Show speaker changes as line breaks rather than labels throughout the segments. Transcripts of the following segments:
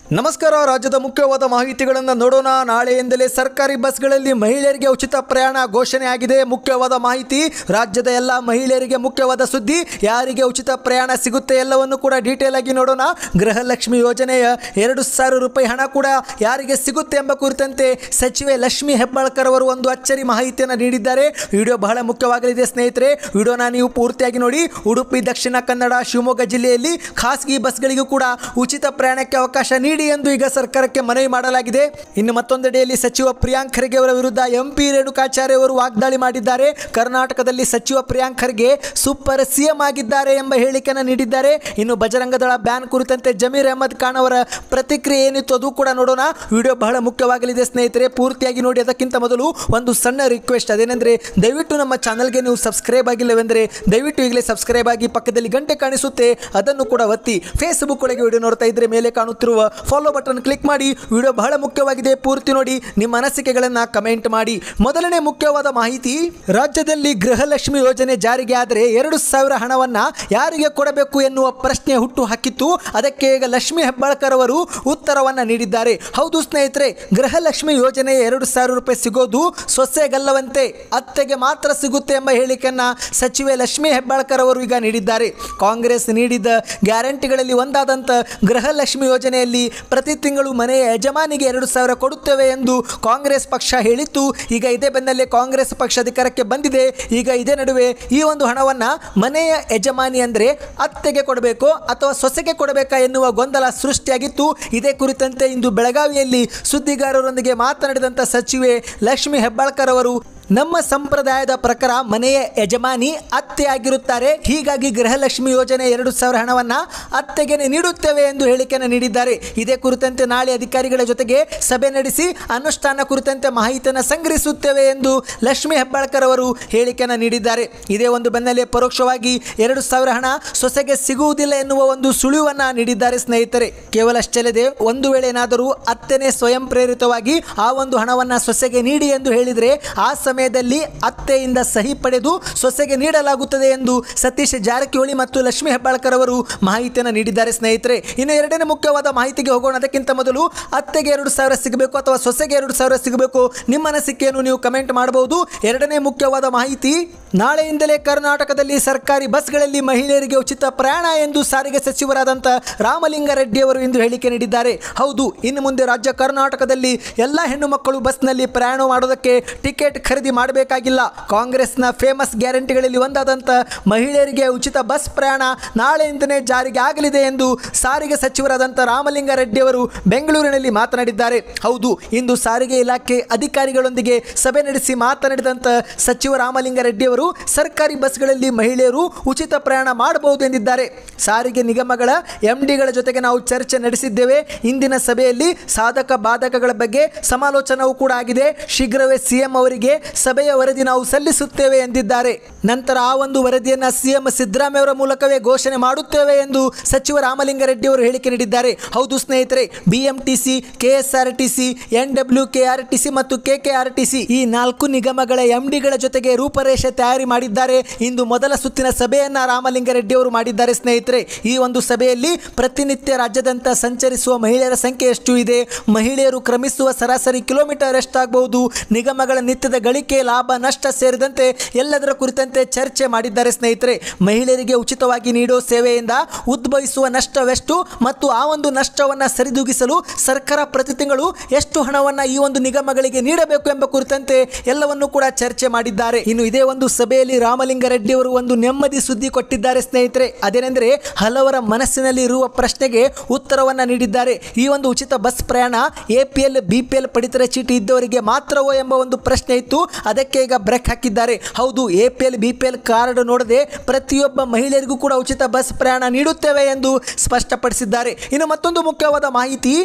ನಮಸ್ಕಾರ ರಾಜ್ಯದ ಮುಖ್ಯವಾದ ಮಾಹಿತಿಗಳನ್ನು ನೋಡೋಣ ನಾಳೆಯಿಂದಲೇ ಸರ್ಕಾರಿ ಬಸ್ಗಳಲ್ಲಿ ಮಹಿಳೆಯರಿಗೆ ಉಚಿತ ಪ್ರಯಾಣ ಘೋಷಣೆ ಆಗಿದೆ ಮುಖ್ಯವಾದ ಮಾಹಿತಿ ರಾಜ್ಯದ ಎಲ್ಲ ಮಹಿಳೆಯರಿಗೆ ಮುಖ್ಯವಾದ ಸುದ್ದಿ ಯಾರಿಗೆ ಉಚಿತ ಪ್ರಯಾಣ ಸಿಗುತ್ತೆ ಎಲ್ಲವನ್ನು ಕೂಡ ಡೀಟೇಲ್ ಆಗಿ ನೋಡೋಣ ಗೃಹಲಕ್ಷ್ಮಿ ಯೋಜನೆಯ ಎರಡು ಸಾವಿರ ರೂಪಾಯಿ ಹಣ ಕೂಡ ಯಾರಿಗೆ ಸಿಗುತ್ತೆ ಎಂಬ ಕುರಿತಂತೆ ಸಚಿವೆ ಲಕ್ಷ್ಮಿ ಹೆಬ್ಬಾಳ್ಕರ್ ಅವರು ಒಂದು ಅಚ್ಚರಿ ಮಾಹಿತಿಯನ್ನು ನೀಡಿದ್ದಾರೆ ವಿಡಿಯೋ ಬಹಳ ಮುಖ್ಯವಾಗಲಿದೆ ಸ್ನೇಹಿತರೆ ವಿಡಿಯೋನ ನೀವು ಪೂರ್ತಿಯಾಗಿ ನೋಡಿ ಉಡುಪಿ ದಕ್ಷಿಣ ಕನ್ನಡ ಶಿವಮೊಗ್ಗ ಜಿಲ್ಲೆಯಲ್ಲಿ ಖಾಸಗಿ ಬಸ್ಗಳಿಗೂ ಕೂಡ ಉಚಿತ ಪ್ರಯಾಣಕ್ಕೆ ಅವಕಾಶ ನೀಡಿ ಎಂದು ಈಗ ಸರ್ಕಾರಕ್ಕೆ ಮನವಿ ಮಾಡಲಾಗಿದೆ ಇನ್ನು ಮತ್ತೊಂದೆಡೆಯಲ್ಲಿ ಸಚಿವ ಪ್ರಿಯಾಂಕ್ ಖರ್ಗೆ ಅವರ ವಿರುದ್ಧ ಎಂಪಿ ರೇಣುಕಾಚಾರ್ಯ ಅವರು ವಾಗ್ದಾಳಿ ಮಾಡಿದ್ದಾರೆ ಕರ್ನಾಟಕದಲ್ಲಿ ಸಚಿವ ಪ್ರಿಯಾಂಕ್ ಖರ್ಗೆ ಸೂಪರ್ ಸಿಎಂ ಆಗಿದ್ದಾರೆ ಎಂಬ ಹೇಳಿಕೆಯನ್ನು ನೀಡಿದ್ದಾರೆ ಇನ್ನು ಬಜರಂಗ ದಳ ಬ್ಯಾನ್ ಕುರಿತಂತೆ ಜಮೀರ್ ಅಹಮದ್ ಖಾನ್ ಅವರ ಪ್ರತಿಕ್ರಿಯೆ ಏನಿತ್ತು ಅದು ಕೂಡ ನೋಡೋಣ ವಿಡಿಯೋ ಬಹಳ ಮುಖ್ಯವಾಗಲಿದೆ ಸ್ನೇಹಿತರೆ ಪೂರ್ತಿಯಾಗಿ ನೋಡಿ ಅದಕ್ಕಿಂತ ಮೊದಲು ಒಂದು ಸಣ್ಣ ರಿಕ್ವೆಸ್ಟ್ ಅದೇನೆಂದರೆ ದಯವಿಟ್ಟು ನಮ್ಮ ಚಾನಲ್ಗೆ ನೀವು ಸಬ್ಸ್ಕ್ರೈಬ್ ಆಗಿಲ್ಲವೆಂದರೆ ದಯವಿಟ್ಟು ಈಗಲೇ ಸಬ್ಸ್ಕ್ರೈಬ್ ಆಗಿ ಪಕ್ಕದಲ್ಲಿ ಗಂಟೆ ಕಾಣಿಸುತ್ತೆ ಅದನ್ನು ಕೂಡ ಒತ್ತಿ ಫೇಸ್ಬುಕ್ ಒಳಗೆ ವಿಡಿಯೋ ನೋಡ್ತಾ ಇದ್ರೆ ಮೇಲೆ ಕಾಣುತ್ತಿರುವ ಫಾಲೋ ಬಟನ್ ಕ್ಲಿಕ್ ಮಾಡಿ ವಿಡಿಯೋ ಬಹಳ ಮುಖ್ಯವಾಗಿದೆ ಪೂರ್ತಿ ನೋಡಿ ನಿಮ್ಮ ಅನಿಸಿಕೆಗಳನ್ನು ಕಮೆಂಟ್ ಮಾಡಿ ಮೊದಲನೇ ಮುಖ್ಯವಾದ ಮಾಹಿತಿ ರಾಜ್ಯದಲ್ಲಿ ಗೃಹಲಕ್ಷ್ಮಿ ಯೋಜನೆ ಜಾರಿಗೆ ಆದರೆ ಎರಡು ಸಾವಿರ ಹಣವನ್ನ ಯಾರಿಗೆ ಕೊಡಬೇಕು ಎನ್ನುವ ಪ್ರಶ್ನೆ ಹುಟ್ಟು ಹಾಕಿತ್ತು ಅದಕ್ಕೆ ಈಗ ಲಕ್ಷ್ಮಿ ಹೆಬ್ಬಾಳ್ಕರ್ ಅವರು ಉತ್ತರವನ್ನ ನೀಡಿದ್ದಾರೆ ಹೌದು ಸ್ನೇಹಿತರೆ ಗೃಹಲಕ್ಷ್ಮಿ ಯೋಜನೆ ಎರಡು ಸಾವಿರ ರೂಪಾಯಿ ಸಿಗೋದು ಸೊಸೆಗಲ್ಲವಂತೆ ಅತ್ತೆಗೆ ಮಾತ್ರ ಸಿಗುತ್ತೆ ಎಂಬ ಹೇಳಿಕೆಯನ್ನ ಸಚಿವೆ ಲಕ್ಷ್ಮಿ ಹೆಬ್ಬಾಳ್ಕರ್ ಅವರು ಈಗ ನೀಡಿದ್ದಾರೆ ಕಾಂಗ್ರೆಸ್ ನೀಡಿದ ಗ್ಯಾರಂಟಿಗಳಲ್ಲಿ ಒಂದಾದಂಥ ಗೃಹಲಕ್ಷ್ಮಿ ಯೋಜನೆಯಲ್ಲಿ ಪ್ರತಿ ತಿಂಗಳು ಮನೆಯ ಯಜಮಾನಿಗೆ ಎರಡು ಸಾವಿರ ಕೊಡುತ್ತೇವೆ ಎಂದು ಕಾಂಗ್ರೆಸ್ ಪಕ್ಷ ಹೇಳಿತ್ತು ಈಗ ಇದೇ ಬೆನ್ನಲ್ಲೇ ಕಾಂಗ್ರೆಸ್ ಪಕ್ಷ ಅಧಿಕಾರಕ್ಕೆ ಬಂದಿದೆ ಈಗ ಇದೇ ನಡುವೆ ಈ ಒಂದು ಹಣವನ್ನು ಮನೆಯ ಯಜಮಾನಿ ಅಂದರೆ ಅತ್ತೆಗೆ ಕೊಡಬೇಕು ಅಥವಾ ಸೊಸೆಗೆ ಕೊಡಬೇಕಾ ಎನ್ನುವ ಗೊಂದಲ ಸೃಷ್ಟಿಯಾಗಿತ್ತು ಇದೇ ಕುರಿತಂತೆ ಇಂದು ಬೆಳಗಾವಿಯಲ್ಲಿ ಸುದ್ದಿಗಾರರೊಂದಿಗೆ ಮಾತನಾಡಿದಂಥ ಸಚಿವೆ ಲಕ್ಷ್ಮಿ ಹೆಬ್ಬಾಳ್ಕರ್ ಅವರು ನಮ್ಮ ಸಂಪ್ರದಾಯದ ಪ್ರಕಾರ ಮನೆಯ ಯಜಮಾನಿ ಅತ್ತೆ ಆಗಿರುತ್ತಾರೆ ಹೀಗಾಗಿ ಗೃಹಲಕ್ಷ್ಮಿ ಯೋಜನೆ ಎರಡು ಸಾವಿರ ಹಣವನ್ನು ಅತ್ತೆಗೆ ನೀಡುತ್ತೇವೆ ಎಂದು ಹೇಳಿಕೆಯನ್ನು ನೀಡಿದ್ದಾರೆ ಇದೇ ಕುರಿತಂತೆ ನಾಳೆ ಅಧಿಕಾರಿಗಳ ಜೊತೆಗೆ ಸಭೆ ನಡೆಸಿ ಅನುಷ್ಠಾನ ಕುರಿತಂತೆ ಮಾಹಿತಿಯನ್ನು ಸಂಗ್ರಹಿಸುತ್ತೇವೆ ಎಂದು ಲಕ್ಷ್ಮಿ ಹೆಬ್ಬಾಳ್ಕರ್ ಅವರು ಹೇಳಿಕೆಯನ್ನು ನೀಡಿದ್ದಾರೆ ಇದೇ ಒಂದು ಬೆನ್ನಲ್ಲೇ ಪರೋಕ್ಷವಾಗಿ ಎರಡು ಸಾವಿರ ಹಣ ಸೊಸೆಗೆ ಸಿಗುವುದಿಲ್ಲ ಎನ್ನುವ ಒಂದು ಸುಳಿವನ್ನು ನೀಡಿದ್ದಾರೆ ಸ್ನೇಹಿತರೆ ಕೇವಲ ಅಷ್ಟಲ್ಲದೆ ಒಂದು ವೇಳೆ ಏನಾದರೂ ಅತ್ತೆನೇ ಸ್ವಯಂ ಪ್ರೇರಿತವಾಗಿ ಆ ಒಂದು ಹಣವನ್ನು ಸೊಸೆಗೆ ನೀಡಿ ಎಂದು ಹೇಳಿದರೆ ಆ ಸಮಯದಲ್ಲಿ ಅತ್ತೆಯಿಂದ ಸಹಿ ಪಡೆದು ಸೊಸೆಗೆ ನೀಡಲಾಗುತ್ತದೆ ಎಂದು ಸತೀಶ್ ಜಾರಕಿಹೊಳಿ ಮತ್ತು ಲಕ್ಷ್ಮೀ ಹೆಬ್ಬಾಳ್ಕರ್ ಅವರು ಮಾಹಿತಿಯನ್ನು ನೀಡಿದ್ದಾರೆ ಸ್ನೇಹಿತರೆ ಇನ್ನು ಎರಡನೇ ಮುಖ್ಯವಾದ ಮಾಹಿತಿಗೆ ಹೋಗೋಣ ಅದಕ್ಕಿಂತ ಮೊದಲು ಅತ್ತೆಗೆ ಎರಡು ಸಾವಿರ ಸಿಗಬೇಕು ಅಥವಾ ಸೊಸೆಗೆ ಎರಡು ಸಾವಿರ ಸಿಗಬೇಕು ನಿಮ್ಮ ಅನಿಸಿಕೆಯನ್ನು ನೀವು ಕಮೆಂಟ್ ಮಾಡಬಹುದು ಎರಡನೇ ಮುಖ್ಯವಾದ ಮಾಹಿತಿ ನಾಳೆಯಿಂದಲೇ ಕರ್ನಾಟಕದಲ್ಲಿ ಸರ್ಕಾರಿ ಬಸ್ಗಳಲ್ಲಿ ಮಹಿಳೆಯರಿಗೆ ಉಚಿತ ಪ್ರಯಾಣ ಎಂದು ಸಾರಿಗೆ ಸಚಿವರಾದಂಥ ರಾಮಲಿಂಗಾರೆಡ್ಡಿ ಅವರು ಇಂದು ಹೇಳಿಕೆ ನೀಡಿದ್ದಾರೆ ಹೌದು ಇನ್ನು ಮುಂದೆ ರಾಜ್ಯ ಕರ್ನಾಟಕದಲ್ಲಿ ಎಲ್ಲ ಹೆಣ್ಣು ಮಕ್ಕಳು ಬಸ್ನಲ್ಲಿ ಪ್ರಯಾಣ ಮಾಡೋದಕ್ಕೆ ಟಿಕೆಟ್ ಖರೀದಿ ಮಾಡಬೇಕಾಗಿಲ್ಲ ಕಾಂಗ್ರೆಸ್ನ ಫೇಮಸ್ ಗ್ಯಾರಂಟಿಗಳಲ್ಲಿ ಒಂದಾದಂಥ ಮಹಿಳೆಯರಿಗೆ ಉಚಿತ ಬಸ್ ಪ್ರಯಾಣ ನಾಳೆಯಿಂದಲೇ ಜಾರಿಗೆ ಆಗಲಿದೆ ಎಂದು ಸಾರಿಗೆ ಸಚಿವರಾದಂಥ ರಾಮಲಿಂಗಾರೆಡ್ಡಿ ಅವರು ಬೆಂಗಳೂರಿನಲ್ಲಿ ಮಾತನಾಡಿದ್ದಾರೆ ಹೌದು ಇಂದು ಸಾರಿಗೆ ಇಲಾಖೆ ಅಧಿಕಾರಿಗಳೊಂದಿಗೆ ಸಭೆ ನಡೆಸಿ ಮಾತನಾಡಿದಂಥ ಸಚಿವ ರಾಮಲಿಂಗಾರೆಡ್ಡಿ ಅವರು ಸರ್ಕಾರಿ ಬಸ್ಗಳಲ್ಲಿ ಮಹಿಳೆಯರು ಉಚಿತ ಪ್ರಯಾಣ ಮಾಡಬಹುದು ಎಂದಿದ್ದಾರೆ ಸಾರಿಗೆ ನಿಗಮಗಳ ಎಂಡಿಗಳ ಜೊತೆಗೆ ನಾವು ಚರ್ಚೆ ನಡೆಸಿದ್ದೇವೆ ಇಂದಿನ ಸಭೆಯಲ್ಲಿ ಸಾಧಕ ಬಾಧಕಗಳ ಬಗ್ಗೆ ಸಮಾಲೋಚನವೂ ಕೂಡ ಆಗಿದೆ ಶೀಘ್ರವೇ ಸಿಎಂ ಅವರಿಗೆ ಸಭೆಯ ವರದಿ ನಾವು ಸಲ್ಲಿಸುತ್ತೇವೆ ಎಂದಿದ್ದಾರೆ ನಂತರ ಆ ಒಂದು ವರದಿಯನ್ನು ಸಿಎಂ ಸಿದ್ದರಾಮಯ್ಯ ಅವರ ಮೂಲಕವೇ ಘೋಷಣೆ ಮಾಡುತ್ತೇವೆ ಎಂದು ಸಚಿವ ರಾಮಲಿಂಗಾರೆಡ್ಡಿ ಅವರು ಹೇಳಿಕೆ ನೀಡಿದ್ದಾರೆ ಹೌದು ಸ್ನೇಹಿತರೆ BMTC KSRTC N W KRTC ಮತ್ತು ಕೆಕೆಆರ್ಟಿಸಿ ಈ ನಾಲ್ಕು ನಿಗಮಗಳ ಎಂಡಿಗಳ ಜೊತೆಗೆ ರೂಪರೇಷೆ ತಯಾರಿ ಮಾಡಿದ್ದಾರೆ ಇಂದು ಮೊದಲ ಸುತ್ತಿನ ಸಭೆಯನ್ನ ರಾಮಲಿಂಗಾರೆಡ್ಡಿ ಅವರು ಮಾಡಿದ್ದಾರೆ ಸ್ನೇಹಿತರೆ ಈ ಒಂದು ಸಭೆಯಲ್ಲಿ ಪ್ರತಿನಿತ್ಯ ರಾಜ್ಯದಂತ ಸಂಚರಿಸುವ ಮಹಿಳೆಯರ ಸಂಖ್ಯೆ ಎಷ್ಟು ಇದೆ ಮಹಿಳೆಯರು ಕ್ರಮಿಸುವ ಸರಾಸರಿ ಕಿಲೋಮೀಟರ್ ಎಷ್ಟಾಗಬಹುದು ನಿಗಮಗಳ ನಿತ್ಯದ ಗಳಿಕೆ ಲಾಭ ನಷ್ಟ ಸೇರಿದಂತೆ ಎಲ್ಲದರ ಕುರಿತಂತೆ ಚರ್ಚೆ ಮಾಡಿದ್ದಾರೆ ಸ್ನೇಹಿತರೆ ಮಹಿಳೆಯರಿಗೆ ಉಚಿತವಾಗಿ ನೀಡೋ ಸೇವೆಯಿಂದ ಉದ್ಭವಿಸುವ ನಷ್ಟವೆಷ್ಟು ಮತ್ತು ಆ ಒಂದು ನಷ್ಟವನ್ನು ಸರಿದೂಗಿಸಲು ಸರ್ಕಾರ ಪ್ರತಿ ತಿಂಗಳು ಎಷ್ಟು ಹಣವನ್ನು ಈ ಒಂದು ನಿಗಮಗಳಿಗೆ ನೀಡಬೇಕು ಎಂಬ ಕುರಿತಂತೆ ಎಲ್ಲವನ್ನು ಕೂಡ ಚರ್ಚೆ ಮಾಡಿದ್ದಾರೆ ಇನ್ನು ಇದೇ ಒಂದು ಸಭೆಯಲ್ಲಿ ರಾಮಲಿಂಗಾರೆಡ್ಡಿ ಅವರು ಒಂದು ನೆಮ್ಮದಿ ಸುದ್ದಿ ಕೊಟ್ಟಿದ್ದಾರೆ ಸ್ನೇಹಿತರೆ ಅದೇನೆಂದರೆ ಹಲವರ ಮನಸ್ಸಿನಲ್ಲಿ ಇರುವ ಪ್ರಶ್ನೆಗೆ ಉತ್ತರವನ್ನ ನೀಡಿದ್ದಾರೆ ಈ ಒಂದು ಉಚಿತ ಬಸ್ ಪ್ರಯಾಣ A P L B P L ಪಡಿತರ ಚೀಟಿ ಇದ್ದವರಿಗೆ ಮಾತ್ರವೋ ಎಂಬ ಒಂದು ಪ್ರಶ್ನೆ ಇತ್ತು ಅದಕ್ಕೆ ಈಗ ಬ್ರೇಕ್ ಹಾಕಿದ್ದಾರೆ ಹೌದು A P L B P L card ನೋಡದೆ ಪ್ರತಿಯೊಬ್ಬ ಮಹಿಳೆಯರಿಗೂ ಕೂಡ ಉಚಿತ ಬಸ್ ಪ್ರಯಾಣ ನೀಡುತ್ತೇವೆ ಎಂದು ಸ್ಪಷ್ಟಪಡಿಸಿದ್ದಾರೆ ಇನ್ನು ಮತ್ತೊಂದು ಮುಖ್ಯವಾದ ಮಾಹಿತಿ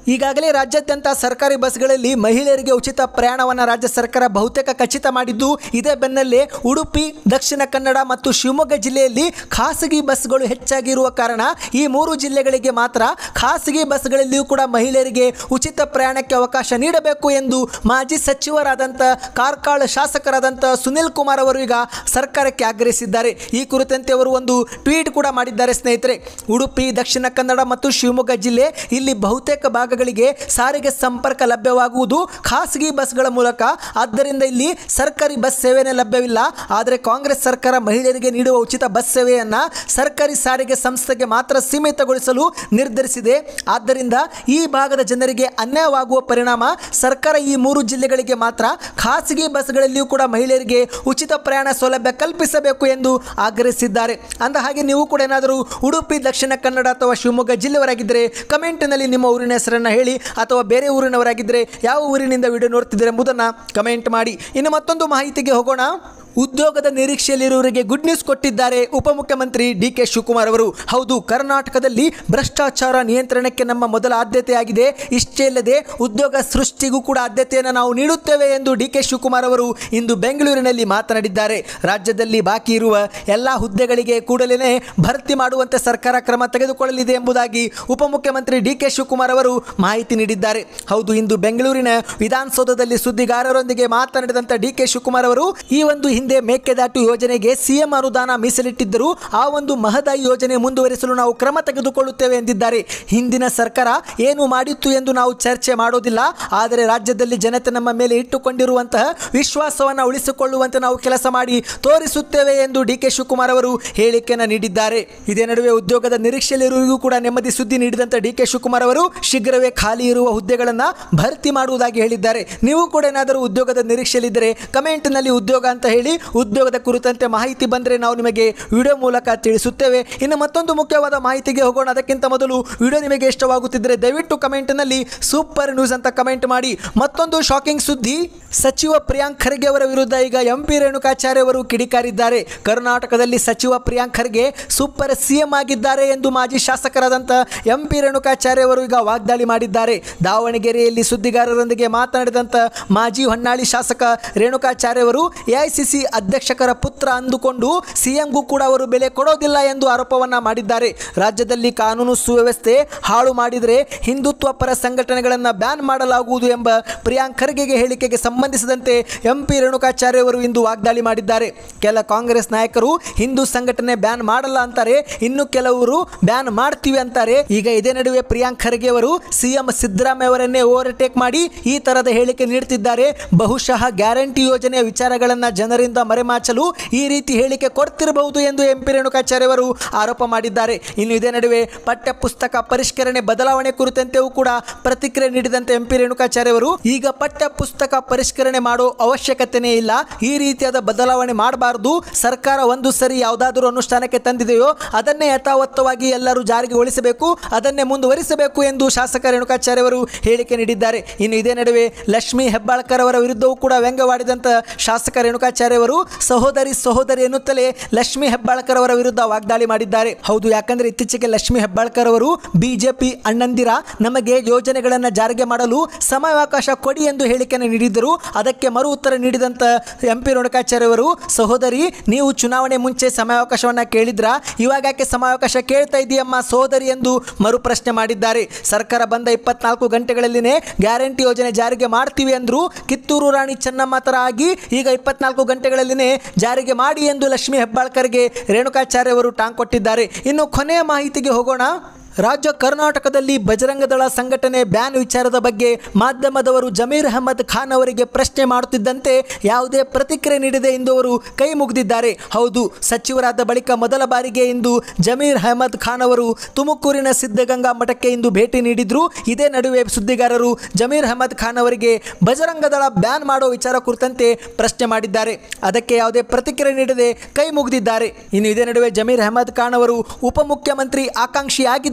ಈಗಾಗಲೇ ರಾಜ್ಯಾದ್ಯಂತ ಸರ್ಕಾರಿ ಬಸ್ಗಳಲ್ಲಿ ಮಹಿಳೆಯರಿಗೆ ಉಚಿತ ಪ್ರಯಾಣವನ್ನು ರಾಜ್ಯ ಸರ್ಕಾರ ಬಹುತೇಕ ಖಚಿತ ಮಾಡಿದ್ದು ಇದೇ ಬೆನ್ನಲ್ಲೇ ಉಡುಪಿ ದಕ್ಷಿಣ ಕನ್ನಡ ಮತ್ತು ಶಿವಮೊಗ್ಗ ಜಿಲ್ಲೆಯಲ್ಲಿ ಖಾಸಗಿ ಬಸ್ಗಳು ಹೆಚ್ಚಾಗಿರುವ ಕಾರಣ ಈ ಮೂರು ಜಿಲ್ಲೆಗಳಿಗೆ ಮಾತ್ರ ಖಾಸಗಿ ಬಸ್ಗಳಲ್ಲಿಯೂ ಕೂಡ ಮಹಿಳೆಯರಿಗೆ ಉಚಿತ ಪ್ರಯಾಣಕ್ಕೆ ಅವಕಾಶ ನೀಡಬೇಕು ಎಂದು ಮಾಜಿ ಸಚಿವರಾದಂಥ ಕಾರ್ಕಾಳ ಶಾಸಕರಾದಂಥ ಸುನಿಲ್ ಕುಮಾರ್ ಅವರು ಈಗ ಸರ್ಕಾರಕ್ಕೆ ಆಗ್ರಹಿಸಿದ್ದಾರೆ ಈ ಕುರಿತಂತೆ ಅವರು ಒಂದು ಟ್ವೀಟ್ ಕೂಡ ಮಾಡಿದ್ದಾರೆ ಸ್ನೇಹಿತರೆ ಉಡುಪಿ ದಕ್ಷಿಣ ಕನ್ನಡ ಮತ್ತು ಶಿವಮೊಗ್ಗ ಜಿಲ್ಲೆ ಇಲ್ಲಿ ಬಹುತೇಕ ಭಾಗಗಳಿಗೆ ಸಾರಿಗೆ ಸಂಪರ್ಕ ಲಭ್ಯವಾಗುವುದು ಖಾಸಗಿ ಬಸ್ಗಳ ಮೂಲಕ ಆದ್ದರಿಂದ ಇಲ್ಲಿ ಸರ್ಕಾರಿ ಬಸ್ ಸೇವೆನೇ ಲಭ್ಯವಿಲ್ಲ ಆದರೆ ಕಾಂಗ್ರೆಸ್ ಸರ್ಕಾರ ಮಹಿಳೆಯರಿಗೆ ನೀಡುವ ಉಚಿತ ಬಸ್ ಸೇವೆಯನ್ನು ಸರ್ಕಾರಿ ಸಾರಿಗೆ ಸಂಸ್ಥೆಗೆ ಮಾತ್ರ ಸೀಮಿತಗೊಳಿಸಲು ನಿರ್ಧರಿಸಿದೆ ಆದ್ದರಿಂದ ಈ ಭಾಗದ ಜನರಿಗೆ ಅನ್ಯಾಯವಾಗುವ ಪರಿಣಾಮ ಸರ್ಕಾರ ಈ ಮೂರು ಜಿಲ್ಲೆಗಳಿಗೆ ಮಾತ್ರ ಖಾಸಗಿ ಬಸ್ಗಳಲ್ಲಿಯೂ ಕೂಡ ಮಹಿಳೆಯರಿಗೆ ಉಚಿತ ಪ್ರಯಾಣ ಸೌಲಭ್ಯ ಕಲ್ಪಿಸಬೇಕು ಎಂದು ಆಗ್ರಹಿಸಿದ್ದಾರೆ ಅಂದ ಹಾಗೆ ನೀವು ಕೂಡ ಏನಾದರೂ ಉಡುಪಿ ದಕ್ಷಿಣ ಕನ್ನಡ ಅಥವಾ ಶಿವಮೊಗ್ಗ ಜಿಲ್ಲೆಯವರಾಗಿದ್ದರೆ ಕಮೆಂಟ್ನಲ್ಲಿ ನಿಮ್ಮ ಊರಿನ ಹೆಸರನ್ನು ಹೇಳಿ ಅಥವಾ ಬೇರೆ ಊರಿನವರಾಗಿದ್ದರೆ ಯಾವ ಊರಿನಿಂದ ವಿಡಿಯೋ ನೋಡ್ತಿದ್ದೀರಾ ಎಂಬುದನ್ನು ಕಮೆಂಟ್ ಮಾಡಿ ಇನ್ನು ಮತ್ತೊಂದು ಮಾಹಿತಿಗೆ ಹೋಗೋಣ ಉದ್ಯೋಗದ ನಿರೀಕ್ಷೆಯಲ್ಲಿರುವವರಿಗೆ ಗುಡ್ ನ್ಯೂಸ್ ಕೊಟ್ಟಿದ್ದಾರೆ ಉಪಮುಖ್ಯಮಂತ್ರಿ ಡಿ ಕೆ ಶಿವಕುಮಾರ್ ಅವರು ಹೌದು ಕರ್ನಾಟಕದಲ್ಲಿ ಭ್ರಷ್ಟಾಚಾರ ನಿಯಂತ್ರಣಕ್ಕೆ ನಮ್ಮ ಮೊದಲ ಆದ್ಯತೆಯಾಗಿದೆ ಇಷ್ಟೇ ಅಲ್ಲದೆ ಉದ್ಯೋಗ ಸೃಷ್ಟಿಗೂ ಕೂಡ ಆದ್ಯತೆಯನ್ನು ನಾವು ನೀಡುತ್ತೇವೆ ಎಂದು ಡಿ ಕೆ ಶಿವಕುಮಾರ್ ಅವರು ಇಂದು ಬೆಂಗಳೂರಿನಲ್ಲಿ ಮಾತನಾಡಿದ್ದಾರೆ ರಾಜ್ಯದಲ್ಲಿ ಬಾಕಿ ಇರುವ ಎಲ್ಲ ಹುದ್ದೆಗಳಿಗೆ ಕೂಡಲೇ ಭರ್ತಿ ಮಾಡುವಂತೆ ಸರ್ಕಾರ ಕ್ರಮ ತೆಗೆದುಕೊಳ್ಳಲಿದೆ ಎಂಬುದಾಗಿ ಉಪಮುಖ್ಯಮಂತ್ರಿ ಡಿ ಕೆ ಶಿವಕುಮಾರ್ ಅವರು ಮಾಹಿತಿ ನೀಡಿದ್ದಾರೆ ಹೌದು ಇಂದು ಬೆಂಗಳೂರಿನ ವಿಧಾನಸೌಧದಲ್ಲಿ ಸುದ್ದಿಗಾರರೊಂದಿಗೆ ಮಾತನಾಡಿದಂಥ ಡಿ ಕೆ ಶಿವಕುಮಾರ್ ಅವರು ಈ ಒಂದು ಹಿಂದೆ ಮೇಕೆದಾಟು ಯೋಜನೆಗೆ ಸಿಎಂ ಅನುದಾನ ಮೀಸಲಿಟ್ಟಿದ್ದರು ಆ ಒಂದು ಮಹದಾಯಿ ಯೋಜನೆ ಮುಂದುವರಿಸಲು ನಾವು ಕ್ರಮ ತೆಗೆದುಕೊಳ್ಳುತ್ತೇವೆ ಎಂದಿದ್ದಾರೆ ಹಿಂದಿನ ಸರ್ಕಾರ ಏನು ಮಾಡಿತ್ತು ಎಂದು ನಾವು ಚರ್ಚೆ ಮಾಡೋದಿಲ್ಲ ಆದರೆ ರಾಜ್ಯದಲ್ಲಿ ಜನತೆ ನಮ್ಮ ಮೇಲೆ ಇಟ್ಟುಕೊಂಡಿರುವಂತಹ ವಿಶ್ವಾಸವನ್ನು ಉಳಿಸಿಕೊಳ್ಳುವಂತೆ ನಾವು ಕೆಲಸ ಮಾಡಿ ತೋರಿಸುತ್ತೇವೆ ಎಂದು ಡಿ ಕೆ ಶಿವಕುಮಾರ್ ಅವರು ಹೇಳಿಕೆಯನ್ನು ನೀಡಿದ್ದಾರೆ ಇದೇ ನಡುವೆ ಉದ್ಯೋಗದ ನಿರೀಕ್ಷೆಯಲ್ಲಿರುವವರಿಗೂ ಕೂಡ ನೆಮ್ಮದಿ ಸುದ್ದಿ ನೀಡಿದಂಥ ಡಿ ಕೆ ಶಿವಕುಮಾರ್ ಅವರು ಶೀಘ್ರವೇ ಖಾಲಿ ಇರುವ ಹುದ್ದೆಗಳನ್ನು ಭರ್ತಿ ಮಾಡುವುದಾಗಿ ಹೇಳಿದ್ದಾರೆ ನೀವು ಕೂಡ ಏನಾದರೂ ಉದ್ಯೋಗದ ನಿರೀಕ್ಷೆಯಲ್ಲಿದ್ದರೆ ಕಮೆಂಟ್ನಲ್ಲಿ ಉದ್ಯೋಗ ಅಂತ ಹೇಳಿ ಉದ್ಯೋಗದ ಕುರಿತಂತೆ ಮಾಹಿತಿ ಬಂದರೆ ನಾವು ನಿಮಗೆ ವಿಡಿಯೋ ಮೂಲಕ ತಿಳಿಸುತ್ತೇವೆ ಇನ್ನು ಮತ್ತೊಂದು ಮುಖ್ಯವಾದ ಮಾಹಿತಿಗೆ ಹೋಗೋಣ ಅದಕ್ಕಿಂತ ಮೊದಲು ವಿಡಿಯೋ ನಿಮಗೆ ಇಷ್ಟವಾಗುತ್ತಿದ್ದರೆ ದಯವಿಟ್ಟು ಕಮೆಂಟ್ನಲ್ಲಿ ಸೂಪರ್ ನ್ಯೂಸ್ ಅಂತ ಕಮೆಂಟ್ ಮಾಡಿ ಮತ್ತೊಂದು ಶಾಕಿಂಗ್ ಸುದ್ದಿ ಸಚಿವ ಪ್ರಿಯಾಂಕ್ ಖರ್ಗೆ ಅವರ ವಿರುದ್ಧ ಈಗ ಎಂ ಪಿ ರೇಣುಕಾಚಾರ್ಯ ಅವರು ಕಿಡಿಕಾರಿದ್ದಾರೆ ಕರ್ನಾಟಕದಲ್ಲಿ ಸಚಿವ ಪ್ರಿಯಾಂಕ್ ಖರ್ಗೆ ಸೂಪರ್ ಸಿಎಂ ಆಗಿದ್ದಾರೆ ಎಂದು ಮಾಜಿ ಶಾಸಕರಾದಂಥ ಎಂ ಪಿ ರೇಣುಕಾಚಾರ್ಯ ಅವರು ಈಗ ವಾಗ್ದಾಳಿ ಮಾಡಿದ್ದಾರೆ ದಾವಣಗೆರೆಯಲ್ಲಿ ಸುದ್ದಿಗಾರರೊಂದಿಗೆ ಮಾತನಾಡಿದಂಥ ಮಾಜಿ ಹೊನ್ನಾಳಿ ಶಾಸಕ ರೇಣುಕಾಚಾರ್ಯ ಅವರು ಎಐಸಿಸಿ ಅಧ್ಯಕ್ಷಕರ ಪುತ್ರ ಅಂದುಕೊಂಡು ಸಿಎಂಗೂ ಕೂಡ ಅವರು ಬೆಲೆ ಕೊಡೋದಿಲ್ಲ ಎಂದು ಆರೋಪವನ್ನ ಮಾಡಿದ್ದಾರೆ ರಾಜ್ಯದಲ್ಲಿ ಕಾನೂನು ಸುವ್ಯವಸ್ಥೆ ಹಾಳು ಮಾಡಿದರೆ ಹಿಂದುತ್ವ ಪರ ಸಂಘಟನೆಗಳನ್ನು ಬ್ಯಾನ್ ಮಾಡಲಾಗುವುದು ಎಂಬ ಪ್ರಿಯಾಂಕ್ ಖರ್ಗೆಗೆ ಹೇಳಿಕೆಗೆ ಸಂಬಂಧಿಸಿದಂತೆ ಎಂ ಪಿ ರೇಣುಕಾಚಾರ್ಯ ಅವರು ಇಂದು ವಾಗ್ದಾಳಿ ಮಾಡಿದ್ದಾರೆ ಕೆಲ ಕಾಂಗ್ರೆಸ್ ನಾಯಕರು ಹಿಂದೂ ಸಂಘಟನೆ ಬ್ಯಾನ್ ಮಾಡಲ್ಲ ಅಂತಾರೆ ಇನ್ನು ಕೆಲವರು ಬ್ಯಾನ್ ಮಾಡ್ತೀವಿ ಅಂತಾರೆ ಈಗ ಇದೇ ನಡುವೆ ಪ್ರಿಯಾಂಕ್ ಖರ್ಗೆ ಅವರು ಸಿಎಂ ಸಿದ್ದರಾಮಯ್ಯ ಅವರನ್ನೇ ಓವರ್ಟೇಕ್ ಮಾಡಿ ಈ ತರದ ಹೇಳಿಕೆ ನೀಡುತ್ತಿದ್ದಾರೆ ಬಹುಶಃ ಗ್ಯಾರಂಟಿ ಯೋಜನೆಯ ವಿಚಾರಗಳನ್ನು ಜನರಿಂದ ಮರೆಮಾಚಲು ಈ ರೀತಿ ಹೇಳಿಕೆ ಕೊಡ್ತಿರಬಹುದು ಎಂದು ಎಂ ಪಿ ರೇಣುಕಾಚಾರ್ಯ ಅವರು ಆರೋಪ ಮಾಡಿದ್ದಾರೆ ಇನ್ನು ಇದೇ ನಡುವೆ ಪಠ್ಯ ಪುಸ್ತಕ ಪರಿಷ್ಕರಣೆ ಬದಲಾವಣೆ ಕುರಿತಂತೆಯೂ ಕೂಡ ಪ್ರತಿಕ್ರಿಯೆ ನೀಡಿದಂತೆ ಎಂ ಪಿ ರೇಣುಕಾಚಾರ್ಯ ಅವರು ಈಗ ಪಠ್ಯ ಪುಸ್ತಕ ಪರಿಷ್ಕರಣೆ ಮಾಡೋ ಅವಶ್ಯಕತೆನೇ ಇಲ್ಲ ಈ ರೀತಿಯಾದ ಬದಲಾವಣೆ ಮಾಡಬಾರದು ಸರ್ಕಾರ ಒಂದು ಸರಿ ಯಾವುದಾದರೂ ಅನುಷ್ಠಾನಕ್ಕೆ ತಂದಿದೆಯೋ ಅದನ್ನೇ ಯಥಾವತ್ತವಾಗಿ ಎಲ್ಲರೂ ಜಾರಿಗೊಳಿಸಬೇಕು ಅದನ್ನೇ ಮುಂದುವರಿಸಬೇಕು ಎಂದು ಶಾಸಕ ರೇಣುಕಾಚಾರ್ಯ ಅವರು ಹೇಳಿಕೆ ನೀಡಿದ್ದಾರೆ ಇನ್ನು ಇದೇ ನಡುವೆ ಲಕ್ಷ್ಮೀ ಹೆಬ್ಬಾಳ್ಕರ್ ಅವರ ವಿರುದ್ಧವೂ ಕೂಡ ವ್ಯಂಗ್ಯವಾಡಿದಂಥ ಶಾಸಕ ರೇಣುಕಾಚಾರ್ಯ ಅವರು ಸಹೋದರಿ ಸಹೋದರಿ ಎನ್ನುತ್ತಲೇ ಲಕ್ಷ್ಮೀ ಹೆಬ್ಬಾಳ್ಕರ್ ಅವರ ವಿರುದ್ಧ ವಾಗ್ದಾಳಿ ಮಾಡಿದ್ದಾರೆ ಹೌದು ಯಾಕಂದ್ರೆ ಇತ್ತೀಚೆಗೆ ಲಕ್ಷ್ಮೀ ಹೆಬ್ಬಾಳ್ಕರ್ ಅವರು ಬಿಜೆಪಿ ಅಣ್ಣಂದಿರ ನಮಗೆ ಯೋಜನೆಗಳನ್ನು ಜಾರಿಗೆ ಮಾಡಲು ಸಮಯಾವಕಾಶ ಕೊಡಿ ಎಂದು ಹೇಳಿಕೆಯನ್ನು ನೀಡಿದ್ದರು ಅದಕ್ಕೆ ಮರು ಉತ್ತರ ನೀಡಿದಂಥ ಎಂ ಪಿ ರೇಣುಕಾಚಾರ್ಯ ಅವರು ಸಹೋದರಿ ನೀವು ಚುನಾವಣೆ ಮುಂಚೆ ಸಮಯಾವಕಾಶವನ್ನ ಕೇಳಿದ್ರ ಇವಾಗ ಯಾಕೆ ಸಮಯಾವಕಾಶ ಕೇಳ್ತಾ ಇದೆಯಮ್ಮ ಸಹೋದರಿ ಎಂದು ಮರು ಪ್ರಶ್ನೆ ಮಾಡಿದ್ದಾರೆ ಸರ್ಕಾರ ಬಂದ ಇಪ್ಪತ್ನಾಲ್ಕು ಗಂಟೆಗಳಲ್ಲಿನೇ ಗ್ಯಾರಂಟಿ ಯೋಜನೆ ಜಾರಿಗೆ ಮಾಡ್ತೀವಿ ಅಂದ್ರು ಕಿತ್ತೂರು ರಾಣಿ ಚೆನ್ನಮ್ಮ ತರ ಆಗಿ ಈಗ ಇಪ್ಪತ್ನಾಲ್ಕು ಗಂಟೆಗಳಲ್ಲಿನೇ ಜಾರಿಗೆ ಮಾಡಿ ಎಂದು ಲಕ್ಷ್ಮೀ ಹೆಬ್ಬಾಳ್ಕರ್ಗೆ ರೇಣುಕಾಚಾರ್ಯ ಅವರು ಟಾಂಗ್ ಕೊಟ್ಟಿದ್ದಾರೆ ಇನ್ನು ಕೊನೆಯ ಮಾಹಿತಿಗೆ ಹೋಗೋಣ ರಾಜ್ಯ ಕರ್ನಾಟಕದಲ್ಲಿ ಬಜರಂಗ ದಳ ಸಂಘಟನೆ ಬ್ಯಾನ್ ವಿಚಾರದ ಬಗ್ಗೆ ಮಾಧ್ಯಮದವರು ಜಮೀರ್ ಅಹಮದ್ ಖಾನ್ ಅವರಿಗೆ ಪ್ರಶ್ನೆ ಮಾಡುತ್ತಿದ್ದಂತೆ ಯಾವುದೇ ಪ್ರತಿಕ್ರಿಯೆ ನೀಡದೆ ಇಂದು ಅವರು ಕೈ ಮುಗಿದಿದ್ದಾರೆ ಹೌದು ಸಚಿವರಾದ ಬಳಿಕ ಮೊದಲ ಬಾರಿಗೆ ಇಂದು ಜಮೀರ್ ಅಹಮದ್ ಖಾನ್ ಅವರು ತುಮಕೂರಿನ ಸಿದ್ಧಗಂಗಾ ಮಠಕ್ಕೆ ಇಂದು ಭೇಟಿ ನೀಡಿದ್ರು ಇದೇ ನಡುವೆ ಸುದ್ದಿಗಾರರು ಜಮೀರ್ ಅಹಮದ್ ಖಾನ್ ಅವರಿಗೆ ಬಜರಂಗ ದಳ ಬ್ಯಾನ್ ಮಾಡೋ ವಿಚಾರ ಕುರಿತಂತೆ ಪ್ರಶ್ನೆ ಮಾಡಿದ್ದಾರೆ ಅದಕ್ಕೆ ಯಾವುದೇ ಪ್ರತಿಕ್ರಿಯೆ ನೀಡದೆ ಕೈ ಮುಗಿದಿದ್ದಾರೆ ಇನ್ನು ಇದೇ ನಡುವೆ ಜಮೀರ್ ಅಹಮದ್ ಖಾನ್ ಅವರು ಉಪಮುಖ್ಯಮಂತ್ರಿ ಆಕಾಂಕ್ಷಿ ಆಗಿದ್ದರು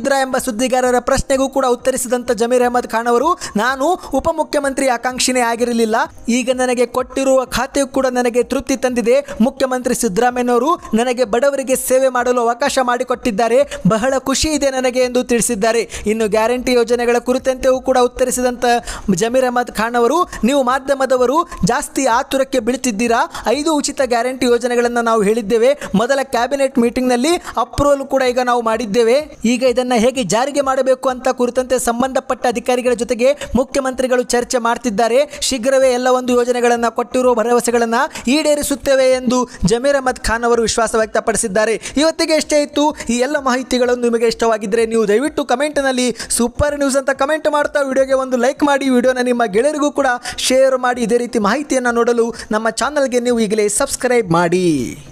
ಮಾಡಿದ್ರಾ ಎಂಬ ಸುದ್ದಿಗಾರರ ಪ್ರಶ್ನೆಗೂ ಕೂಡ ಉತ್ತರಿಸಿದಂತ ಜಮೀರ್ ಅಹಮದ್ ಖಾನ್ ಅವರು ನಾನು ಉಪಮುಖ್ಯಮಂತ್ರಿ ಆಕಾಂಕ್ಷಿನೇ ಆಗಿರಲಿಲ್ಲ ಈಗ ನನಗೆ ಕೊಟ್ಟಿರುವ ಖಾತೆಯು ಕೂಡ ನನಗೆ ತೃಪ್ತಿ ತಂದಿದೆ ಮುಖ್ಯಮಂತ್ರಿ ಸಿದ್ದರಾಮಯ್ಯನವರು ನನಗೆ ಬಡವರಿಗೆ ಸೇವೆ ಮಾಡಲು ಅವಕಾಶ ಮಾಡಿಕೊಟ್ಟಿದ್ದಾರೆ ಬಹಳ ಖುಷಿ ಇದೆ ನನಗೆ ಎಂದು ತಿಳಿಸಿದ್ದಾರೆ ಇನ್ನು ಗ್ಯಾರಂಟಿ ಯೋಜನೆಗಳ ಕುರಿತಂತೆಯೂ ಕೂಡ ಉತ್ತರಿಸಿದಂತ ಜಮೀರ್ ಅಹಮದ್ ಖಾನ್ ಅವರು ನೀವು ಮಾಧ್ಯಮದವರು ಜಾಸ್ತಿ ಆತುರಕ್ಕೆ ಬೀಳ್ತಿದ್ದೀರಾ ಐದು ಉಚಿತ ಗ್ಯಾರಂಟಿ ಯೋಜನೆಗಳನ್ನು ನಾವು ಹೇಳಿದ್ದೇವೆ ಮೊದಲ ಕ್ಯಾಬಿನೆಟ್ ಮೀಟಿಂಗ್ನಲ್ಲಿ ಅಪ್ರೂವಲ್ ಕೂಡ ಈಗ ನಾವು ಮಾಡಿದ್ದೇವೆ ಈಗ ಇದನ್ನ ಹೇಗೆ ಜಾರಿಗೆ ಮಾಡಬೇಕು ಅಂತ ಕುರಿತಂತೆ ಸಂಬಂಧಪಟ್ಟ ಅಧಿಕಾರಿಗಳ ಜೊತೆಗೆ ಮುಖ್ಯಮಂತ್ರಿಗಳು ಚರ್ಚೆ ಮಾಡ್ತಿದ್ದಾರೆ ಶೀಘ್ರವೇ ಎಲ್ಲ ಒಂದು ಯೋಜನೆಗಳನ್ನು ಕೊಟ್ಟಿರುವ ಭರವಸೆಗಳನ್ನು ಈಡೇರಿಸುತ್ತೇವೆ ಎಂದು ಜಮೀರ್ ಅಹಮದ್ ಖಾನ್ ಅವರು ವಿಶ್ವಾಸ ವ್ಯಕ್ತಪಡಿಸಿದ್ದಾರೆ ಇವತ್ತಿಗೆ ಎಷ್ಟೇ ಇತ್ತು ಈ ಎಲ್ಲ ಮಾಹಿತಿಗಳು ನಿಮಗೆ ಇಷ್ಟವಾಗಿದ್ದರೆ ನೀವು ದಯವಿಟ್ಟು ಕಮೆಂಟ್ನಲ್ಲಿ ಸೂಪರ್ ನ್ಯೂಸ್ ಅಂತ ಕಮೆಂಟ್ ಮಾಡ್ತಾ ವಿಡಿಯೋಗೆ ಒಂದು ಲೈಕ್ ಮಾಡಿ ವಿಡಿಯೋನ ನಿಮ್ಮ ಗೆಳೆಯರಿಗೂ ಕೂಡ ಶೇರ್ ಮಾಡಿ ಇದೇ ರೀತಿ ಮಾಹಿತಿಯನ್ನು ನೋಡಲು ನಮ್ಮ ಚಾನಲ್ಗೆ ನೀವು ಈಗಲೇ ಸಬ್ಸ್ಕ್ರೈಬ್ ಮಾಡಿ